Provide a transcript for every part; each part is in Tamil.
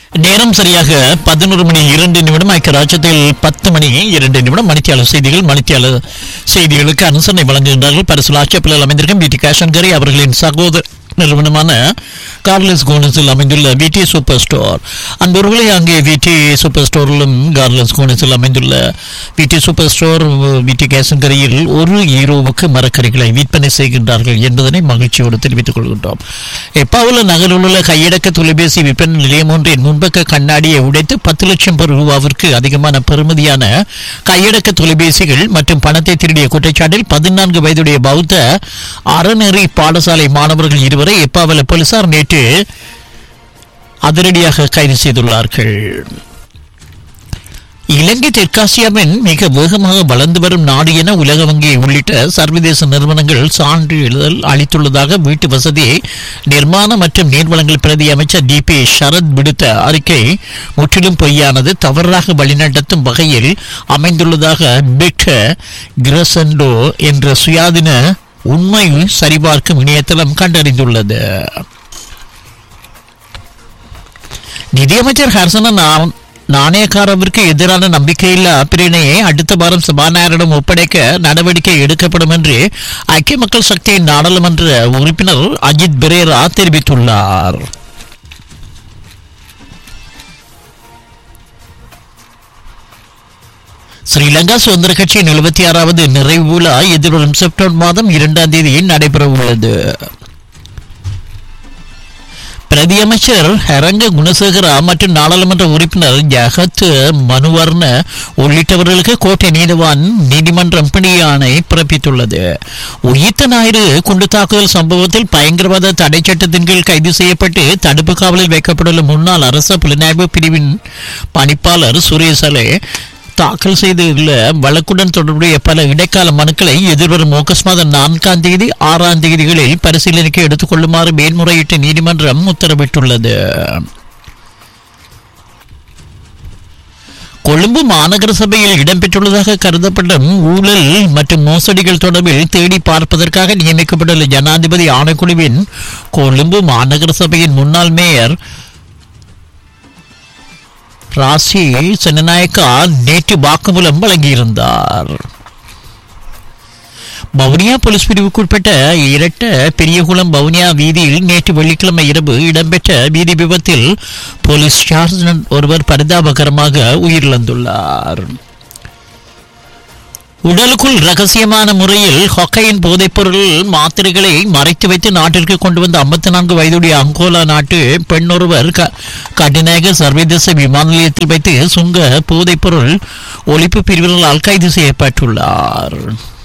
நேரம் சரியாக பதினோரு மணி இரண்டு நிமிடம் ஐக்கிய ராஜ்யத்தில் பத்து மணி இரண்டு நிமிடம் மணித்தியாளர் செய்திகள் மணித்தியாளர் செய்திகளுக்கு அனுசரணை வழங்குகின்றார்கள் பரிசு ஆட்சேபில் அமைந்திருக்கும் பிடி கேஷன்கரி அவர்களின் சகோதர நிறுவனமான கார்லஸ் கோனஸில் அமைந்துள்ள விடி சூப்பர் ஸ்டோர் அன்பர்களே அங்கே விடி சூப்பர் ஸ்டோரிலும் கார்லஸ் கோனஸில் அமைந்துள்ள விடி சூப்பர் ஸ்டோர் விடி கேசன்கரையில் ஒரு ஈரோவுக்கு மரக்கறிகளை விற்பனை செய்கின்றார்கள் என்பதனை மகிழ்ச்சியோடு தெரிவித்துக் கொள்கின்றோம் எப்பாவுல நகரில் உள்ள கையடக்க தொலைபேசி விற்பனை நிலையம் ஒன்றின் முன்பக்க கண்ணாடியை உடைத்து பத்து லட்சம் ரூபாவிற்கு அதிகமான பெறுமதியான கையடக்க தொலைபேசிகள் மற்றும் பணத்தை திருடிய குற்றச்சாட்டில் பதினான்கு வயதுடைய பௌத்த அறநெறி பாடசாலை மாணவர்கள் இருவரை எப்பாவல போலீசார் நேற்று அதிரடியாக கைது செய்துள்ளார்கள் இலங்கை தெற்காசியாவின் மிக வேகமாக வளர்ந்து வரும் நாடு என உலக வங்கி உள்ளிட்ட சர்வதேச நிறுவனங்கள் சான்றிதழ் அளித்துள்ளதாக வீட்டு வசதி நிர்மாண மற்றும் நீர்வளங்கள் பிரதி அமைச்சர் டி பி ஷரத் விடுத்த அறிக்கை முற்றிலும் பொய்யானது தவறாக வழிநடத்தும் வகையில் அமைந்துள்ளதாக பிட் கிரசண்டோ என்ற சுயாதீன உண்மை சரிபார்க்கும் இணையதளம் கண்டறிந்துள்ளது நிதியமைச்சர் ஹர்சன நாம் நாணயக்காரவிற்கு எதிரான நம்பிக்கையில்லா பிரேனையை அடுத்த வாரம் சபாநாயகரிடம் ஒப்படைக்க நடவடிக்கை எடுக்கப்படும் என்று ஐக்கிய மக்கள் சக்தியின் நாடாளுமன்ற உறுப்பினர் அஜித் பிரேரா தெரிவித்துள்ளார் ஸ்ரீலங்கா சுதந்திர கட்சியின் எழுபத்தி ஆறாவது நிறைவு விழா எதிர்வரும் செப்டம்பர் மாதம் இரண்டாம் தேதி நடைபெற உள்ளது பிரதி அமைச்சர் ஹரங்க குணசேகரா மற்றும் நாடாளுமன்ற உறுப்பினர் ஜகத் மனுவர்ண உள்ளிட்டவர்களுக்கு கோட்டை நீதிவான் நீதிமன்றம் பிடியாணை பிறப்பித்துள்ளது உயிர்த்த ஞாயிறு குண்டு தாக்குதல் சம்பவத்தில் பயங்கரவாத தடை சட்டத்தின் கீழ் கைது செய்யப்பட்டு தடுப்பு காவலில் வைக்கப்பட்டுள்ள முன்னாள் அரச புலனாய்வு பிரிவின் பணிப்பாளர் சுரேசலே தாக்கல் செய்துள்ள வழக்குடன் தொடர்புடைய பல இடைக்கால மனுக்களை எதிர்வரும் ஆகஸ்ட் மாதம் நான்காம் தேதி ஆறாம் தேதிகளில் பரிசீலனைக்கு எடுத்துக் கொள்ளுமாறு மேன்முறையீட்டு நீதிமன்றம் உத்தரவிட்டுள்ளது கொழும்பு மாநகர சபையில் இடம்பெற்றுள்ளதாக கருதப்படும் ஊழல் மற்றும் மோசடிகள் தொடர்பில் தேடி பார்ப்பதற்காக நியமிக்கப்பட்டுள்ள ஜனாதிபதி ஆணைக்குழுவின் கொழும்பு மாநகர சபையின் முன்னாள் மேயர் ராசி சென்னநாயக்கா நேற்று வாக்குமூலம் வழங்கியிருந்தார் வவுனியா போலீஸ் பிரிவுக்குட்பட்ட இரட்ட பெரியகுளம் வவுனியா வீதியில் நேற்று வெள்ளிக்கிழமை இரவு இடம்பெற்ற வீதி விபத்தில் போலீஸ் சார்ஜன் ஒருவர் பரிதாபகரமாக உயிரிழந்துள்ளார் உடலுக்குள் ரகசியமான முறையில் ஹொக்கையின் போதைப்பொருள் மாத்திரைகளை மறைத்து வைத்து நாட்டிற்கு கொண்டு வந்த ஐம்பத்தி நான்கு வயதுடைய அங்கோலா நாட்டு பெண்ணொருவர் கடிநாயக சர்வதேச விமான நிலையத்தில் வைத்து சுங்க போதைப்பொருள் ஒழிப்பு பிரிவினரால் கைது செய்யப்பட்டுள்ளார்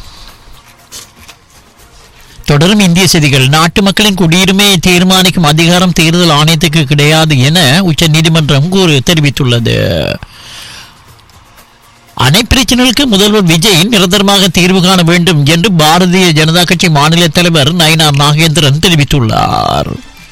தொடரும் இந்திய செய்திகள் நாட்டு மக்களின் குடியுரிமையை தீர்மானிக்கும் அதிகாரம் தேர்தல் ஆணையத்துக்கு கிடையாது என உச்சநீதிமன்றம் கூறு தெரிவித்துள்ளது அணை பிரச்சனைகளுக்கு முதல்வர் விஜய் நிரந்தரமாக தீர்வு காண வேண்டும் என்று பாரதிய ஜனதா கட்சி மாநில தலைவர் நயினார் நாகேந்திரன் தெரிவித்துள்ளார்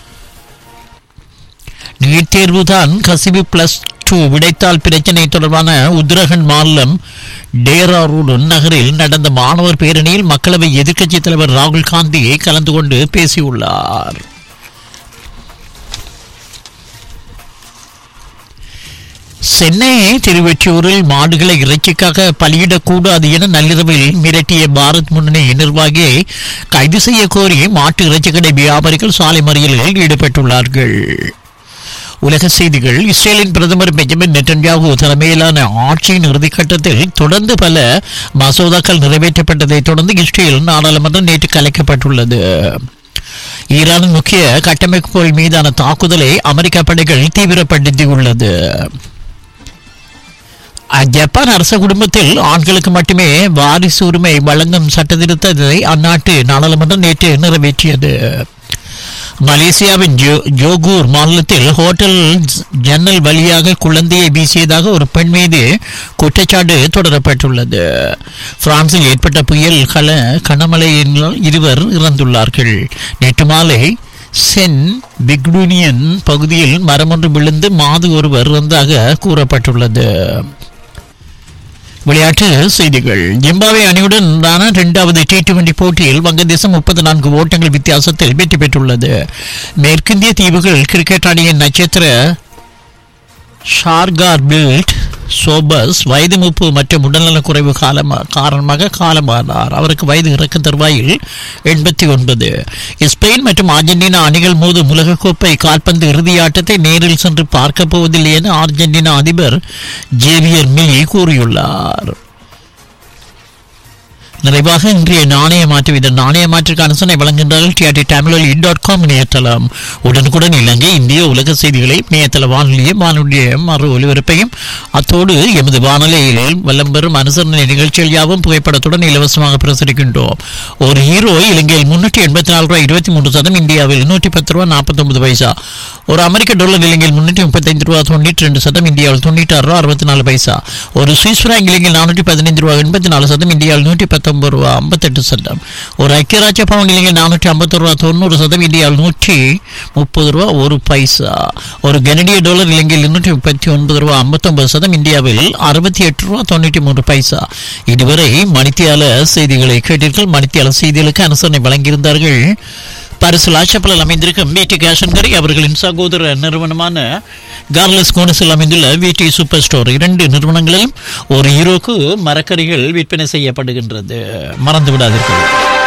நீட் தேர்வு தான் கசிவு பிளஸ் டூ விடைத்தாள் பிரச்சனை தொடர்பான உத்தரகண்ட் மாநிலம் டேராரூடன் நகரில் நடந்த மாணவர் பேரணியில் மக்களவை எதிர்க்கட்சித் தலைவர் ராகுல் காந்தி கலந்து கொண்டு பேசியுள்ளார் சென்னை திருவெற்றியூரில் மாடுகளை இறைச்சிக்காக பலியிடக்கூடாது என நள்ளிரவில் மிரட்டிய பாரத் முன்னணி நிர்வாகியை கைது செய்ய கோரி மாட்டு இறைச்சிக்கடை வியாபாரிகள் சாலை மறியலில் ஈடுபட்டுள்ளார்கள் உலக செய்திகள் இஸ்ரேலின் பிரதமர் பெஞ்சமின் நெட்டன்யாகு தலைமையிலான ஆட்சியின் இறுதிக்கட்டத்தில் தொடர்ந்து பல மசோதாக்கள் நிறைவேற்றப்பட்டதை தொடர்ந்து இஸ்ரேல் நாடாளுமன்றம் நேற்று கலைக்கப்பட்டுள்ளது ஈரானின் முக்கிய கட்டமைப்புகள் மீதான தாக்குதலை அமெரிக்க படைகள் தீவிரப்படுத்தியுள்ளது ஜப்பான் அரச குடும்பத்தில் ஆண்களுக்கு மட்டுமே வாரிசு உரிமை வழங்கும் சட்டத்திருத்தத்தை அந்நாட்டு நாடாளுமன்றம் நேற்று நிறைவேற்றியது மலேசியாவின் ஜோ ஜோகூர் மாநிலத்தில் ஹோட்டல் ஜன்னல் வழியாக குழந்தையை வீசியதாக ஒரு பெண் மீது குற்றச்சாட்டு தொடரப்பட்டுள்ளது பிரான்சில் ஏற்பட்ட புயல் கல கனமழையினால் இருவர் இறந்துள்ளார்கள் நேற்று மாலை சென் பிக்டுனியன் பகுதியில் மரமொன்று விழுந்து மாது ஒருவர் இறந்ததாக கூறப்பட்டுள்ளது விளையாட்டு செய்திகள் ஜிம்பாவே அணியுடனான இரண்டாவது டி டுவெண்டி போட்டியில் வங்கதேசம் முப்பத்தி நான்கு ஓட்டங்கள் வித்தியாசத்தில் வெற்றி பெற்றுள்ளது மேற்கிந்திய தீவுகள் கிரிக்கெட் அணியின் நட்சத்திர ஷார்கார் பில்ட் சோபஸ் வயது முப்பு மற்றும் உடல்நலக் குறைவு காலம் காரணமாக காலமானார் அவருக்கு வயது இறக்க தருவாயில் எண்பத்தி ஒன்பது ஸ்பெயின் மற்றும் அர்ஜென்டினா அணிகள் மோதும் உலகக்கோப்பை கால்பந்து இறுதி ஆட்டத்தை நேரில் சென்று பார்க்கப் போவதில்லை என அர்ஜென்டினா அதிபர் ஜேவியர் மிலி கூறியுள்ளார் நிறைவாக இன்றைய நாணய மாற்று வித நாணய மாற்றுக்கு அனுசனை வழங்குகின்றார்கள் டிஆர்டி தமிழ் டாட் காம் இணையதளம் உடனுக்குடன் இலங்கை இந்திய உலக செய்திகளை இணையதள வானொலியை வானொலிய மறு ஒலிபரப்பையும் அத்தோடு எமது வானொலியில் வல்லம் பெறும் அனுசரணை நிகழ்ச்சிகள் யாவும் புகைப்படத்துடன் இலவசமாக பிரசுரிக்கின்றோம் ஒரு ஹீரோ இலங்கையில் முன்னூற்றி எண்பத்தி நாலு ரூபாய் இருபத்தி மூன்று சதம் இந்தியாவில் நூற்றி பத்து ரூபா நாற்பத்தொன்பது பைசா ஒரு அமெரிக்க டாலர் இலங்கையில் முன்னூற்றி முப்பத்தைந்து ரூபா தொண்ணூற்றி ரெண்டு சதம் இந்தியாவில் தொண்ணூற்றி ஆறு ரூபா அறுபத்தி நாலு பைசா ஒரு சுவிஸ் பிராங்க் இலங்கையில் நானூற்றி பதினைந்து ரூபா எண்பத்தி நாலு சதம் இந்தியாவில் நூற்றி பத்தொன்பது ரூபா ஐம்பத்தெட்டு சதம் ஒரு ஐக்கிய ராஜ்ய பவுண்ட் இலங்கையில் நானூற்றி ஐம்பத்தி ரூபா தொண்ணூறு சதம் இந்தியாவில் நூற்றி முப்பது ரூபா ஒரு பைசா ஒரு கனடிய டாலர் இலங்கையில் இருநூற்றி முப்பத்தி ஒன்பது ரூபா ஐம்பத்தொன்பது சதம் இந்தியாவில் அறுபத்தி எட்டு ரூபா தொண்ணூற்றி மூன்று பைசா இதுவரை மணித்தியால செய்திகளை கேட்டீர்கள் மணித்தியால செய்திகளுக்கு அனுசரணை வழங்கியிருந்தார்கள் பரிசு லாட்சப்பலில் அமைந்திருக்கும் வீட்டி கேஷன்கரி அவர்களின் சகோதர நிறுவனமான கார்லஸ் கோனஸில் அமைந்துள்ள வீட்டி சூப்பர் ஸ்டோர் இரண்டு நிறுவனங்களிலும் ஒரு ஹீரோக்கு மரக்கறிகள் விற்பனை செய்யப்படுகின்றது மறந்து விடாதீர்கள்